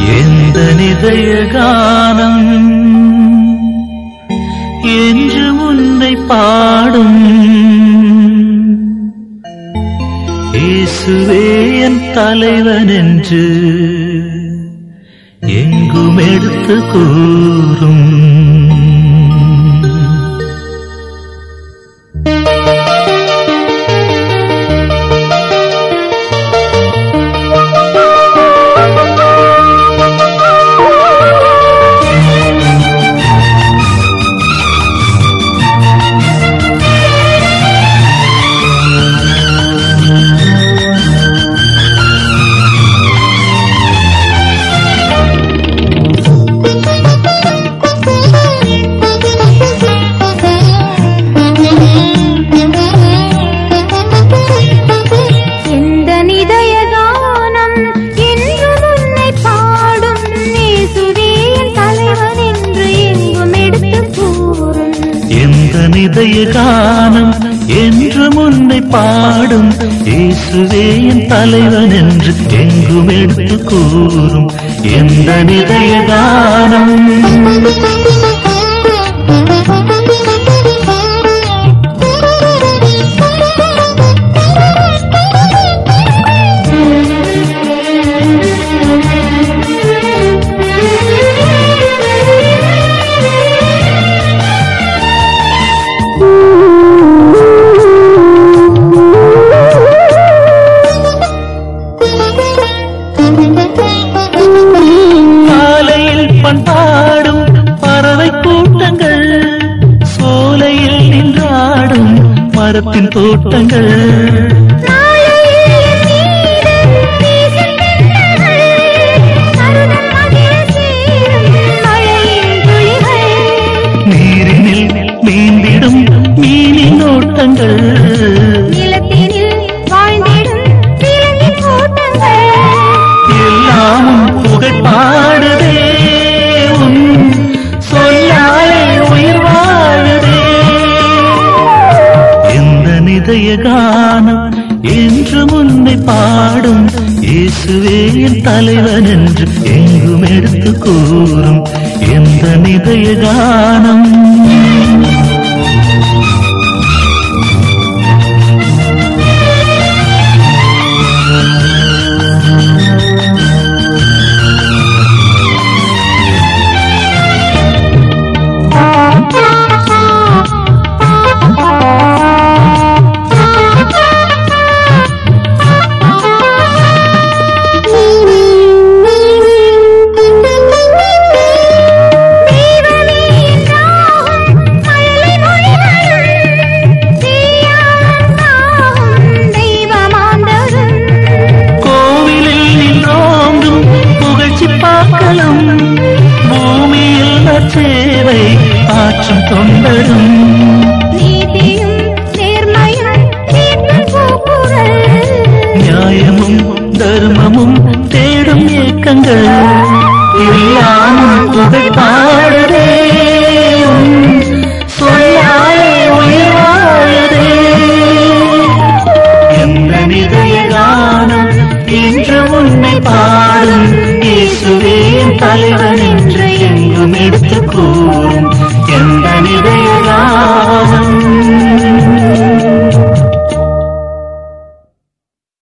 எந்த நிதய கானம் என்று உன்னை பாடும் இயேசுவே என் தலைவன் என்று எங்கும் எடுத்து கூறும் எந்த நிதய கானம் என்றும் உன்னை பாடும் இயேசுவே என் தலைவன் என்று எங்கும் எடுத்து கூறும் எந்த நிதய கானம் என்று முன்னை பாடும் இயேசுவே என் தலைவன் என்று எங்கும் எடுத்து கூறும் எந்த நிதய கானம் காலையில் பண்பாடும் பறவை கூட்டங்கள் சோலையில் நின்றாடும் மரத்தின் தோட்டங்கள் நீரினில் நீந்திடும் மீனின் ஓட்டங்கள் எல்லாமும் புகழ் பாடுதே உன் சொல்லாலே உயிர் வாழுதே எந்த நிதய கானம் என்று முன்னை பாடும் இயேசுவே என் தலைவன் என்று எங்கும் எடுத்து கூறும் எந்த நிதய கானம் கோவிலில் நின்றோங்கும் புகழ்ச்சி பார்க்கலாம் பூமியில் நற்சேவை ஆற்றும் தொண்டரும் நியாயமும் தர்மமும் தேடும் இயக்கங்கள் எல்லாமும் புகழ் பாடுதே உன் சொல்லாலே உயிர் வாழுதே எந்த நிதய கானம் என்று உன்னை பாடும் இயேசுவே என் தலைவனே